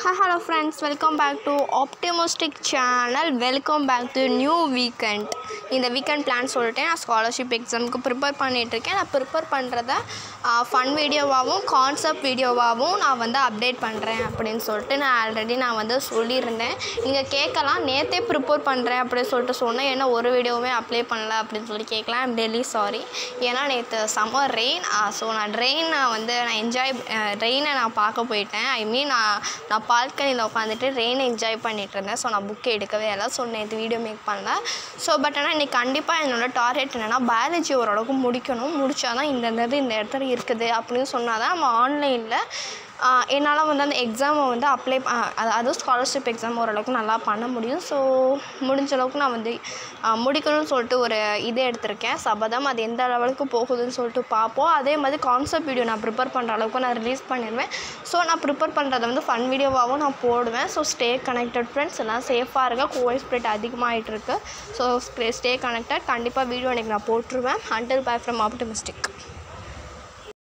hello friends welcome back to optimistic channel welcome back to new weekend இந்த weekend plan சொல்லிட்டு நான் scholarship எக்ஸாமுக்கு prepare பண்ணிகிட்ருக்கேன் நான் ப்ரிப்பேர் பண்ணுறத ஃபன் வீடியோவாகவும் கான்செப்ட் வீடியோவாகவும் நான் வந்து அப்டேட் பண்ணுறேன் அப்படின்னு சொல்லிட்டு நான் ஆல்ரெடி நான் வந்து சொல்லியிருந்தேன் நீங்கள் கேட்கலாம் நேற்றே ப்ரிப்பேர் பண்ணுறேன் அப்படின்னு சொல்லிட்டு சொன்னேன் ஏன்னா ஒரு வீடியோவுமே அப்ளை பண்ணல அப்படின்னு சொல்லி கேட்கலாம் ஐம் டெல்லி சாரி ஏன்னா நேற்று சம்மர் ரெயின் ஸோ நான் ரெயினை வந்து நான் என்ஜாய் ரெயினை நான் பார்க்க போயிட்டேன் ஐ மீன் நான் நான் பால்கனியில் உட்காந்துட்டு ரெயினை என்ஜாய் பண்ணிட்டு இருந்தேன் ஸோ நான் புக்கை எடுக்கவே இல்லை ஸோ நேற்று வீடியோ மேக் பண்ணல ஸோ பட் ஆனால் இன்றைக்கி கண்டிப்பாக என்னோடய டார்கெட் என்னென்னா பயாலஜி ஓரளவுக்கு முடிக்கணும் முடித்தா தான் இந்த இந்த இது இந்த இடத்துல இருக்குது அப்படின்னு சொன்னால் தான் நம்ம ஆன்லைனில் என்னால் வந்து அந்த எக்ஸாமை வந்து அப்ளை அதாவது ஸ்காலர்ஷிப் எக்ஸாம் ஓரளவுக்கு நல்லா பண்ண முடியும் ஸோ முடிஞ்ச அளவுக்கு நான் வந்து ஆஹ் முடிக்கணும்னு சொல்லிட்டு ஒரு இது எடுத்திருக்கேன் சபதம் அது எந்த லெவலுக்கு போகுதுன்னு சொல்லிட்டு பார்ப்போம் அதே மாதிரி கான்செப்ட் வீடியோ நான் ப்ரிப்பேர் பண்ணுற அளவுக்கு நான் ரிலீஸ் பண்ணிடுவேன் ஸோ நான் ப்ரிப்பேர் பண்ணுறத வந்து ஃபன் வீடியோவாகவும் நான் போடுவேன் ஸோ ஸ்டே கனெக்டட் ஃப்ரெண்ட்ஸ் எல்லாம் சேஃபாக இருங்க கோவில் ஸ்ப்ரெட் அதிகமாகிட்டு இருக்கு ஸோ ஸ்டே கனெக்டட் கண்டிப்பாக வீடியோ எனக்கு நான் போட்டுருவேன் அண்டில் பை ஃப்ரம் ஆப்டமிஸ்டிக்